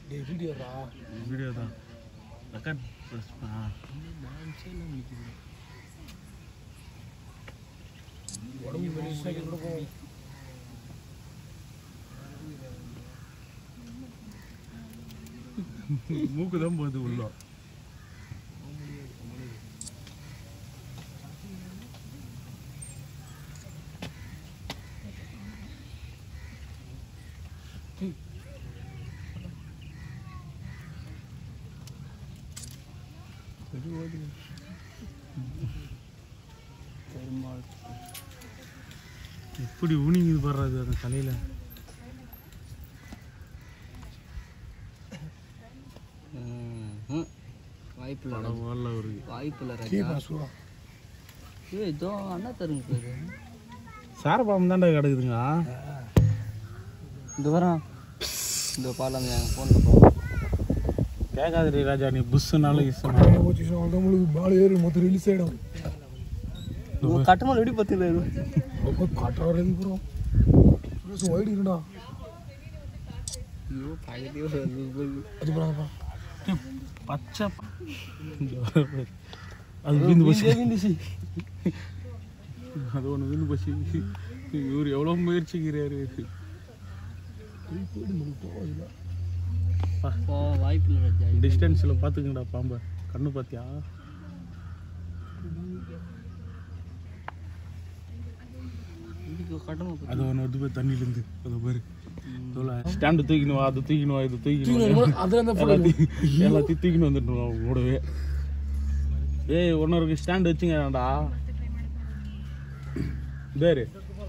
டேய் வீடியோடா வீடியோ தான் ரெக்கார்ட் ப்ரெஸ் உடம்பு மெலிசா கூட போகும் மூக்கு தான் போகுது உள்ள பெருமாள் எப்படி ஊனிங்குது பாடுறது அந்த தலையில வாய்ப்பு இல்லை பரவாயில்ல ஒரு வாய்ப்பு இல்லை கீ ராஜா பாசுவா ஏய் இதோ அண்ணா தருங்க பேரு சார பாம்பு தாண்டா கிடக்குதுங்க இந்த வரான் இந்த பாலம் என் ஃபோனில் பாரு கேட்காதடி ராஜா நீ புஷ்ஷுனாலும் இஷ்டனாலும் போச்சுன்னா அவ்வளோ உங்களுக்கு பால் ஏறி மொத்தம் ரிலீஸ் ஆகிடும் உன் கட்டமாக எப்படி பத்தில ரொம்ப காட்டுற வரைக்கும் ப்ரோ சுரேஷ் வைடு இருடா ஐயோ பக்கத்தையோ வருது. அது பண்ணாதப்பா பச்சை பா- அது வீந்து போச்சு வீண்டே வீண்டுச்சு. அது ஒன்று வீந்து போச்சு இவர் எவ்வளோ முயற்சிக்கிறாரு ஓ வாய்ப்பு இல்லை ராஜா டிஸ்டன்ஸில் பார்த்துக்கங்கடா பாம்பை கண்ணு பார்த்தியா இதுக்கு கட்டமாக அது ஒன்று வந்து போய் தண்ணியிலேருந்து அது பாரு ஸ்டாண்டு தூக்கினு வா அது தூக்கினு வா இது தூக்கினு வா அதில் அந்த எல்லாத்தையும் எல்லாத்தையும் தூக்கின்னு வந்துட்டு வா கூடவே ஏய் ஒன்னொருக்கு ஸ்டாண்ட் வச்சுங்கடா பேரு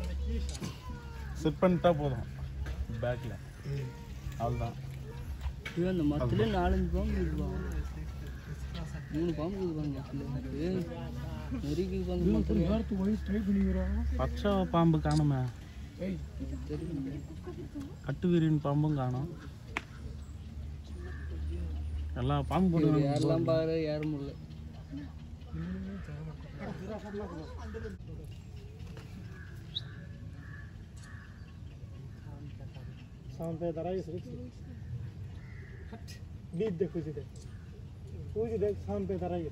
செட் பண்ணிட்டா போதும் பேக்கில் அவ்வளோதான் ஐயோ அந்த மரத்துல நாலஞ்சு பாம்பு இருக்குவாங்க மூணு பாம்பு இருக்குவாங்க மரத்துல ஏய், நெருக்கி பாம்பு மரத்துல நேரத்து வயசு ட்ரை பண்ணிக்கிறான் பச்சை பாம்பு காணுமே ஏய் கட்டுவீரின் பாம்பும் காணும் எல்லாம் பாம்பு போட்டு யாரெல்லாம் பாரு யாரும் முடியல शांत दराई सुरक्षित बीत देख कुछ देख कुछ देख शांत दराई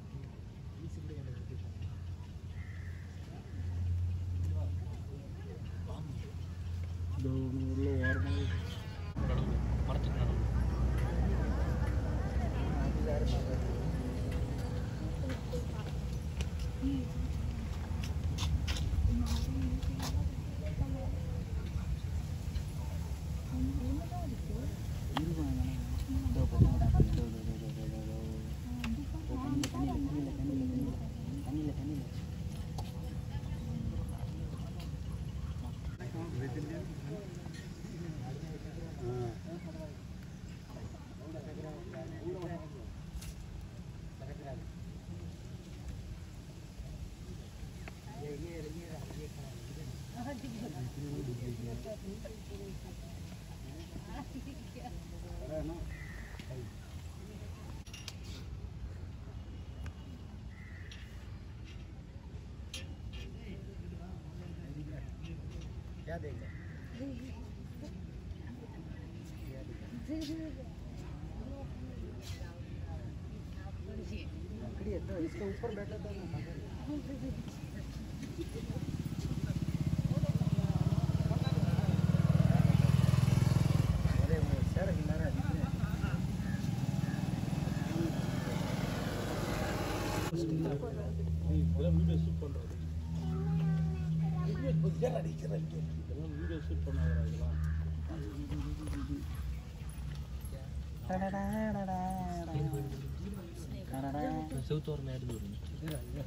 செவுத்தோரம் எடுத்து வருங்க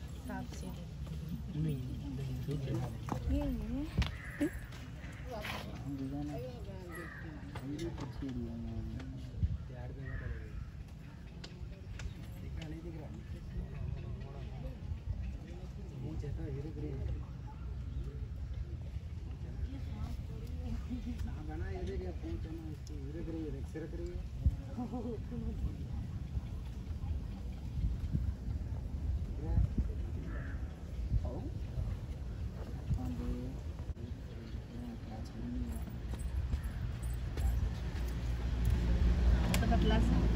அட்லாஸ்